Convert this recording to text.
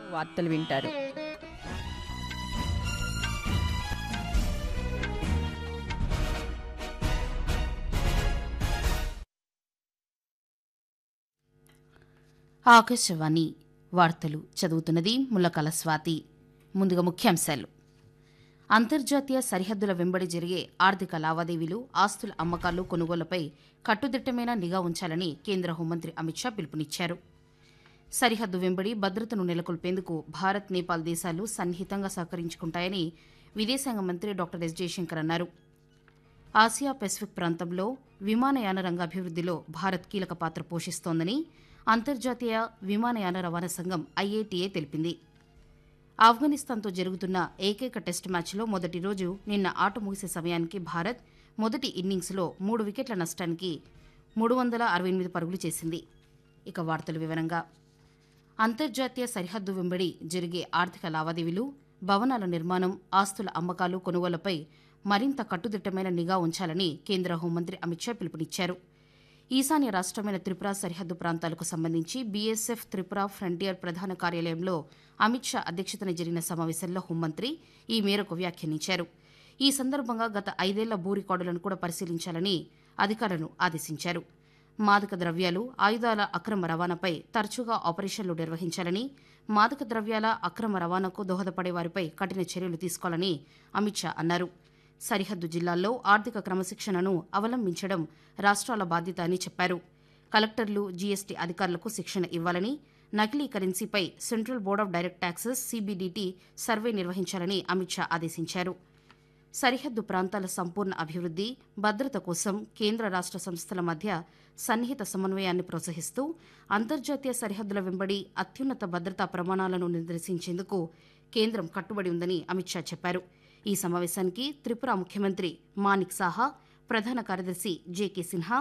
వార్తలు వింటారు ఆకాశవాణి వార్తలు చదువుతున్నది ముల్లకల స్వాతి ముందుగా ముఖ్యాంశాలు అంతర్జాతీయ సరిహద్దుల వెంబడి జరిగే ఆర్థిక లావాదేవీలు ఆస్తుల అమ్మకాలు కొనుగోళ్లపై కట్టుదిట్టమైన నిఘా ఉంచాలని కేంద్ర హోంమంత్రి అమిత్ షా పిలుపునిచ్చారు సరిహద్దు వెంబడి భద్రతను నెలకొల్పేందుకు భారత్ నేపాల్ దేశాలు సన్నిహితంగా సహకరించుకుంటాయని విదేశాంగ మంత్రి డాక్టర్ ఎస్ జయశంకర్ అన్నారు ఆసియా పెసిఫిక్ ప్రాంతంలో విమానయాన రంగ అభివృద్దిలో భారత్ కీలక పాత్ర పోషిస్తోందని అంతర్జాతీయ విమానయాన రవాణా సంఘం ఐఏటీఏ తెలిపింది ఆఫ్ఘనిస్తాన్తో జరుగుతున్న ఏకైక టెస్టు మ్యాచ్లో మొదటి రోజు నిన్న ఆట ముగిసే సమయానికి భారత్ మొదటి ఇన్నింగ్స్లో మూడు వికెట్ల నష్టానికి మూడు వందల అరవై ఎనిమిది పరుగులు చేసింది ఇక వార్తల వివరంగా అంతర్జాతీయ సరిహద్దు వెంబడి జరిగే ఆర్థిక లావాదేవీలు భవనాల నిర్మాణం ఆస్తుల అమ్మకాలు కొనుగోళ్లపై మరింత కట్టుదిట్టమైన నిఘా ఉంచాలని కేంద్ర హోంమంత్రి అమిత్ షా పిలుపునిచ్చారు ఈశాన్య రాష్టమైన త్రిపుర సరిహద్దు ప్రాంతాలకు సంబంధించి బీఎస్ఎఫ్ త్రిపుర ఫ్రంటియర్ ప్రధాన కార్యాలయంలో అమిత్ షా అధ్యక్షతన జరిగిన సమావేశంలో హోంమంత్రి ఈ మేరకు వ్యాఖ్యానించారు ఈ సందర్భంగా గత ఐదేళ్ల భూ రికార్డులను కూడా పరిశీలించాలని అధికారులను ఆదేశించారు మాదక ద్రవ్యాలు ఆయుధాల అక్రమ రవాణాపై తరచుగా ఆపరేషన్లు నిర్వహించాలని మాదక ద్రవ్యాల అక్రమ రవాణాకు దోహదపడే వారిపై కఠిన చర్యలు తీసుకోవాలని అమిత్ షా అన్నారు సరిహద్దు జిల్లాల్లో ఆర్థిక క్రమశిక్షణను అవలంబించడం రాష్ట్రాల బాధ్యత అని చెప్పారు కలెక్టర్లు జీఎస్టీ అధికారులకు శిక్షణ ఇవ్వాలని నకిలీ కరెన్సీపై central board of direct taxes CBDT survey నిర్వహించాలని అమిత్ షా ఆదేశించారు సరిహద్దు ప్రాంతాల సంపూర్ణ అభివృద్ది భద్రత కోసం కేంద్ర రాష్ట సంస్థల మధ్య సన్నిహిత సమన్వయాన్ని ప్రోత్సహిస్తూ అంతర్జాతీయ సరిహద్దుల వెంబడి అత్యున్నత భద్రతా ప్రమాణాలను నిర్దేశించేందుకు కేంద్రం కట్టుబడి ఉందని అమిత్ షా చెప్పారు ఈ సమావేశానికి త్రిపుర ముఖ్యమంత్రి మానిక్ సాహా ప్రధాన కార్యదర్శి జేకే సిన్హా